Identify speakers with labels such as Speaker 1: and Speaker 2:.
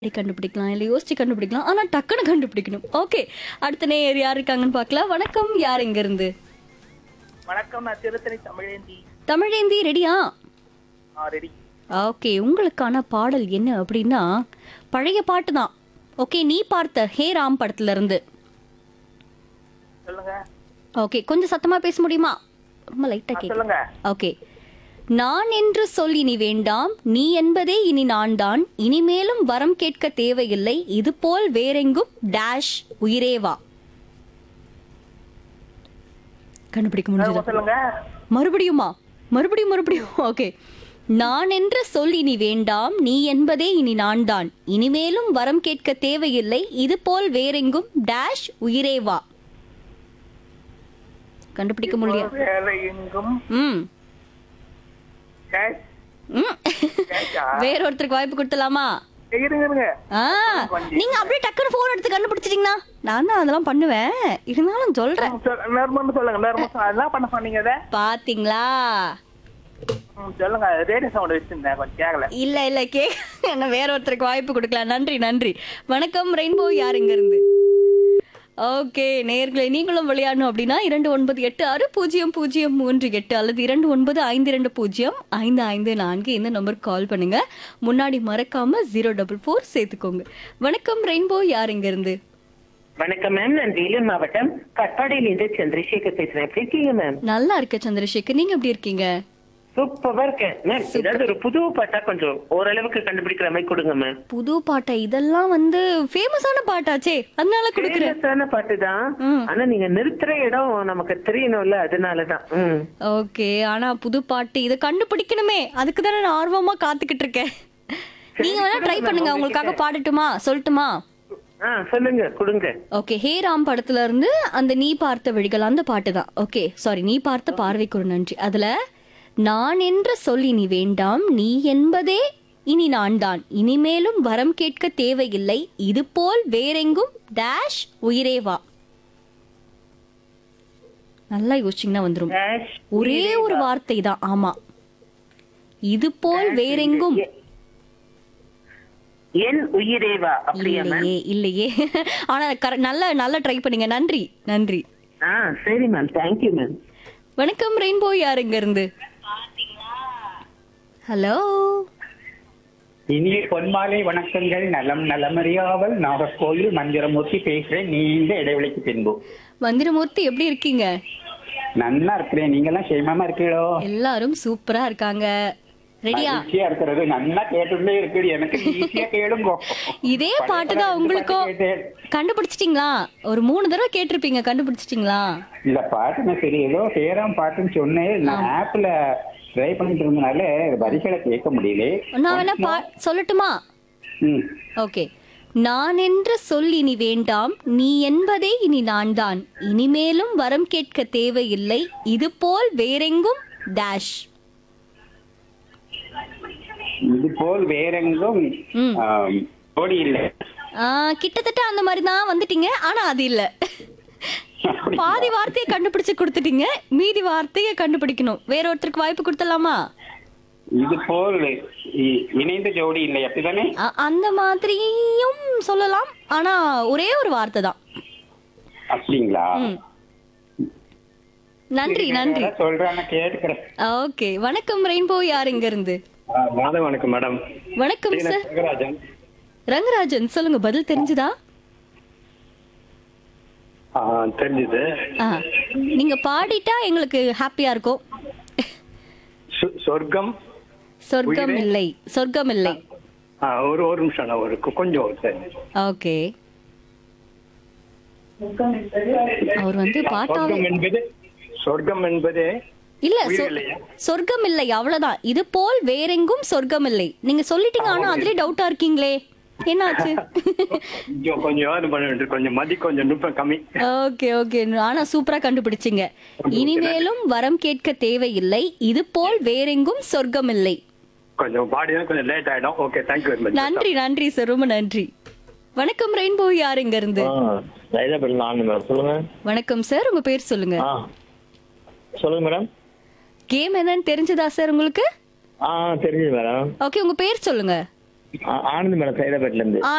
Speaker 1: அப்படி கண்டுபிடிக்கலாம் இல்ல யோசிச்சு கண்டுபிடிக்கலாம் ஆனா டக்குன்னு கண்டுபிடிக்கணும் ஓகே அடுத்த நேயர் யார் இருக்காங்கன்னு பார்க்கலாம் வணக்கம் யார் எங்க இருந்து
Speaker 2: வணக்கம் நான் திருத்தணி தமிழேந்தி
Speaker 1: தமிழேந்தி ரெடியா
Speaker 2: ரெடி
Speaker 1: ஓகே உங்களுக்கான பாடல் என்ன அப்படின்னா பழைய பாட்டு தான் ஓகே நீ பார்த்த ஹே ராம் படத்துல இருந்து
Speaker 2: சொல்லுங்க
Speaker 1: ஓகே கொஞ்சம் சத்தமா பேச முடியுமா ரொம்ப லைட்டா
Speaker 2: ஆ,
Speaker 1: கேக்கு
Speaker 2: சொல்லுங்க
Speaker 1: ஓகே நான் என்று சொல் இனி வேண்டாம் நீ என்பதே இனி நான் தான் இனிமேலும் வரம் கேட்க தேவையில்லை இது போல் வேறெங்கும் டேஷ் உயிரே வா கண்டுபிடிக்க முடிஞ்சதா
Speaker 2: மறுபடியும் சொல்லுங்க
Speaker 1: மறுபடியுமா மறுபடியும் மறுபடியும் ஓகே நான் என்ற சொல் இனி வேண்டாம் நீ என்பதே இனி நான் தான் இனிமேலும் வரம் கேட்க தேவையில்லை இது போல் வேறெங்கும் டேஷ் உயிரே வா கண்டுபிடிக்க முடியும்
Speaker 2: வேலை எங்கும்
Speaker 1: ம்
Speaker 2: கேஷ்
Speaker 1: ம்.
Speaker 2: கேஷா
Speaker 1: வேற ஒருத்தருக்கு வாய்ப்பு கொடுத்தலாமா
Speaker 2: இருங்க இருங்க
Speaker 1: ஆ நீங்க அப்படியே டக்குன்னு போன் எடுத்து கண்டுபிடிச்சிட்டீங்கன்னா நான் தான் அதெல்லாம் பண்ணுவேன் இருந்தாலும் சொல்றேன்
Speaker 2: நேர்மன்னு சொல்லுங்க நேர்மன் அதெல்லாம் பண்ண சொன்னீங்க அதை
Speaker 1: பாத்தீங்களா
Speaker 2: ம், சொல்லுங்க ரேடியோ சவுண்ட் வச்சிருந்தேன் கொஞ்சம் கேட்கல
Speaker 1: இல்ல இல்ல கே என்ன வேற ஒருத்தருக்கு வாய்ப்பு கொடுக்கலாம் நன்றி நன்றி வணக்கம் ரெயின்போ யார் இங்க இருந்து ஓகே நேர்களை நீங்களும் விளையாடணும் அப்படின்னா இரண்டு ஒன்பது எட்டு ஆறு பூஜ்ஜியம் பூஜ்ஜியம் மூன்று எட்டு அல்லது இரண்டு ஒன்பது ஐந்து இரண்டு பூஜ்ஜியம் ஐந்து ஐந்து நான்கு இந்த நம்பருக்கு கால் பண்ணுங்க முன்னாடி மறக்காம ஜீரோ டபுள் ஃபோர் சேர்த்துக்கோங்க வணக்கம் ரெயின்போ யார் இங்க இருந்து
Speaker 3: வணக்கம் மேம் நான் வேலூர் மாவட்டம் கட்பாடியிலிருந்து சந்திரசேகர் பேசுறேன் எப்படி இருக்கீங்க மேம்
Speaker 1: நல்லா இருக்க சந்திரசேகர் நீங்க எப்படி இருக்கீங்க
Speaker 3: சூப்பரா இருக்கேன் மேம் ஏதாவது ஒரு புது பாட்டா கொஞ்சம் ஓரளவுக்கு கண்டுபிடிக்கிற மாதிரி கொடுங்க மேம்
Speaker 1: புது பாட்டை இதெல்லாம் வந்து ஃபேமஸான பாட்டாச்சே அதனால கொடுக்குறேன்
Speaker 3: ஃபேமஸான பாட்டு தான்
Speaker 1: ம்.
Speaker 3: ஆனா நீங்க நிறுத்துற இடம் நமக்கு தெரியணும்ல அதனாலதான் ம்
Speaker 1: ஓகே ஆனா புது பாட்டு இதை கண்டுபிடிக்கணுமே அதுக்கு தானே நான் ஆர்வமா காத்துக்கிட்டு இருக்கேன் நீங்க வேணா ட்ரை பண்ணுங்க உங்களுக்காக பாடட்டுமா சொல்லட்டுமா
Speaker 3: ஆ சொல்லுங்க கொடுங்க
Speaker 1: ஓகே ஹே ராம் படத்துல இருந்து அந்த நீ பார்த்த வழிகள் அந்த பாட்டு தான் ஓகே சாரி நீ பார்த்த பார்வைக்கு ஒரு நன்றி அதுல நான் என்ற சொல் இனி வேண்டாம் நீ என்பதே இனி நான் தான் இனிமேலும் வரம் கேட்க தேவையில்லை இது போல் வேறெங்கும் டேஷ் உயிரே வா நல்லா யோசிச்சிங்கன்னா வந்துரும்
Speaker 3: டேஷ்
Speaker 1: ஒரே ஒரு வார்த்தை தான் ஆமா இது போல் வேறெங்கும்
Speaker 3: என் உயிரேவா அப்படியா மேம்
Speaker 1: இல்லையே இல்லையே ஆனா கர- நல்லா நல்லா ட்ரை பண்ணீங்க நன்றி நன்றி
Speaker 3: ஆ சரி மேம் தேங்க்யூ மேம்
Speaker 1: வணக்கம் ரெயின்போ யார் இங்க இருந்து ஹலோ
Speaker 4: இனிய பொன்மாலை வணக்கங்கள் நலம் நலமறியாவல் நாகர்கோயில் மந்திரமூர்த்தி பேசுறேன் நீண்ட இடைவெளிக்கு பின்பு
Speaker 1: மந்திரமூர்த்தி எப்படி இருக்கீங்க
Speaker 4: நன்னா இருக்கிறேன் நீங்க எல்லாம் சேமமா இருக்கீங்களோ
Speaker 1: எல்லாரும் சூப்பரா இருக்காங்க ரெடியா
Speaker 4: ஈஸியா இருக்கிறது நல்லா கேட்டுட்டே இருக்குது எனக்கு ஈஸியா கேளுங்க
Speaker 1: இதே பாட்டு தான் உங்களுக்கும்
Speaker 4: கேட்டேன்.
Speaker 1: கண்டுபிடிச்சிட்டீங்களா ஒரு மூணு தடவை கேட்டிருப்பீங்க கண்டுபிடிச்சிட்டீங்களா
Speaker 4: இல்ல பாட்டுன்னு சரி ஏதோ சேராம் பாட்டுன்னு சொன்னேன் நான் ஆப்ல ட்ரை பண்ணிட்டு இருந்தனால வரிகளை கேட்க முடியல
Speaker 1: நான் வேணா பா சொல்லட்டுமா
Speaker 4: ம்.
Speaker 1: ஓகே நான் என்ற சொல் இனி வேண்டாம் நீ என்பதே இனி நான் தான் இனிமேலும் வரம் கேட்க தேவையில்லை இது போல் வேறெங்கும் டேஷ்
Speaker 4: இது போல் வேறெங்கும்
Speaker 1: ம்.
Speaker 4: ஆம், ஓடி இல்லை
Speaker 1: ஆ, கிட்டத்தட்ட அந்த மாதிரி தான் வந்துட்டீங்க ஆனா அது இல்ல பாதி வார்த்தையை கண்டுபிடிச்சு கொடுத்துட்டீங்க மீதி வார்த்தையை கண்டுபிடிக்கணும் வேற ஒருத்தருக்கு வாய்ப்பு கொடுத்துடலாமா
Speaker 4: இது போல் இ- இணைந்த ஜோடி இல்லை அப்படிதானே
Speaker 1: அ- அந்த மாதிரியும் சொல்லலாம் ஆனா ஒரே ஒரு வார்த்தை தான்
Speaker 4: அப்படிங்களா
Speaker 1: ம். நன்றி நன்றி
Speaker 4: சொல்றாங்க கேட்டுக்கிறேன்
Speaker 1: ஓகே வணக்கம் ரெயின்போ யார் இங்க இருந்து
Speaker 4: மாதம் வணக்கம் மேடம்
Speaker 1: வணக்கம் சார்
Speaker 4: ரங்கராஜன்
Speaker 1: ரங்கராஜன் சொல்லுங்க பதில் தெரிஞ்சுதா
Speaker 4: தெரிஞ்சது
Speaker 1: ஆ, நீங்க பாடிட்டா எங்களுக்கு ஹாப்பியா இருக்கும்
Speaker 4: சொர்க்கம்
Speaker 1: சொர்க்கம் இல்லை சொர்க்கம் இல்லை
Speaker 4: ஒரு ஒரு நிமிஷம் ஒரு கொஞ்சம்
Speaker 1: ஓகே அவர் வந்து பாட்டாவே
Speaker 4: சொர்க்கம் என்பது சொர்க்கம் என்பது
Speaker 1: இல்ல சொ- சொர்க்கம் இல்லை அவ்வளவுதான் இது போல் வேறெங்கும் சொர்க்கம் இல்லை நீங்க சொல்லிட்டீங்க ஆனா அதுலயே டவுட்டா இருக்கீங்களே என்னாச்சு
Speaker 4: கொஞ்சம் கொஞ்சம் யோசனை பண்ண வேண்டியது கொஞ்சம் மதி கொஞ்சம் நுட்பம் கம்மி
Speaker 1: ஓகே ஓகே ஆனா சூப்பரா கண்டுபிடிச்சிங்க இனிமேலும் வரம் கேட்க தேவையில்லை இது போல் வேறெங்கும் சொர்க்கம் இல்லை
Speaker 4: கொஞ்சம் பாடி தான் கொஞ்சம் லேட் ஆயிடும் ஓகே தேங்க்யூ வெரி மச்
Speaker 1: நன்றி நன்றி சார் ரொம்ப நன்றி வணக்கம் ரெயின்போ யார் இங்க இருந்து
Speaker 5: சைதாபேட்டில் நான் மேடம் சொல்லுங்க
Speaker 1: வணக்கம் சார் உங்க பேர் சொல்லுங்க
Speaker 5: ஆ சொல்லுங்க மேடம்
Speaker 1: கேம் என்னன்னு தெரிஞ்சதா சார் உங்களுக்கு
Speaker 5: ஆ தெரிஞ்சது மேடம்
Speaker 1: ஓகே உங்க பேர் சொல்லுங்க
Speaker 5: ஆ- ஆனந்த் மேடம் சைதாபேட்ல இருந்து
Speaker 1: ஆ